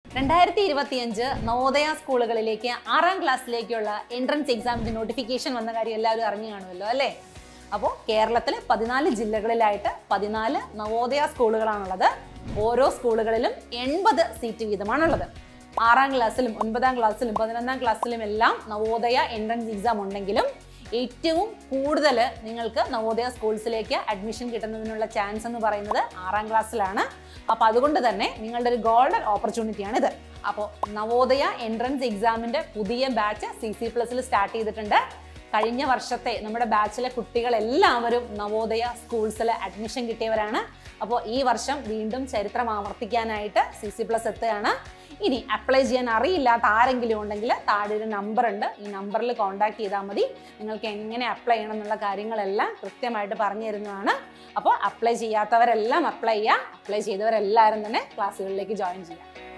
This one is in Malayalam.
രണ്ടായിരത്തി ഇരുപത്തിയഞ്ച് നവോദയ സ്കൂളുകളിലേക്ക് ആറാം ക്ലാസ്സിലേക്കുള്ള എൻട്രൻസ് എക്സാമിന്റെ നോട്ടിഫിക്കേഷൻ വന്ന കാര്യം എല്ലാവരും അറിഞ്ഞു കാണുമല്ലോ അല്ലേ അപ്പോൾ കേരളത്തിലെ പതിനാല് ജില്ലകളിലായിട്ട് പതിനാല് നവോദയ സ്കൂളുകളാണുള്ളത് ഓരോ സ്കൂളുകളിലും എൺപത് സീറ്റ് വീതമാണുള്ളത് ആറാം ക്ലാസ്സിലും ഒൻപതാം ക്ലാസ്സിലും പതിനൊന്നാം ക്ലാസ്സിലും എല്ലാം നവോദയ എൻട്രൻസ് എക്സാം ഉണ്ടെങ്കിലും ഏറ്റവും കൂടുതൽ നിങ്ങൾക്ക് നവോദയ സ്കൂൾസിലേക്ക് അഡ്മിഷൻ കിട്ടുന്നതിനുള്ള ചാൻസ് എന്ന് പറയുന്നത് ആറാം ക്ലാസ്സിലാണ് അപ്പോൾ അതുകൊണ്ട് തന്നെ നിങ്ങളുടെ ഒരു ഗോൾഡൻ ഓപ്പർച്യൂണിറ്റിയാണ് ഇത് അപ്പോൾ നവോദയ എൻട്രൻസ് എക്സാമിൻ്റെ പുതിയ ബാച്ച് സി സി പ്ലസിൽ സ്റ്റാർട്ട് ചെയ്തിട്ടുണ്ട് കഴിഞ്ഞ വർഷത്തെ നമ്മുടെ ബാച്ചിലെ കുട്ടികളെല്ലാവരും നവോദയ സ്കൂൾസിൽ അഡ്മിഷൻ കിട്ടിയവരാണ് അപ്പോൾ ഈ വർഷം വീണ്ടും ചരിത്രം ആവർത്തിക്കാനായിട്ട് സി സി പ്ലസ് എത്തുകയാണ് ഇനി അപ്ലൈ ചെയ്യാൻ അറിയില്ലാത്ത ആരെങ്കിലും ഉണ്ടെങ്കിൽ താഴെ ഒരു നമ്പർ ഉണ്ട് ഈ നമ്പറിൽ കോൺടാക്ട് ചെയ്താൽ മതി നിങ്ങൾക്ക് എങ്ങനെ അപ്ലൈ ചെയ്യണം എന്നുള്ള കാര്യങ്ങളെല്ലാം കൃത്യമായിട്ട് പറഞ്ഞു തരുന്നതാണ് അപ്പോൾ അപ്ലൈ ചെയ്യാത്തവരെല്ലാം അപ്ലൈ ചെയ്യുക അപ്ലൈ ചെയ്തവരെല്ലാവരും തന്നെ ക്ലാസ്സുകളിലേക്ക് ജോയിൻ ചെയ്യുക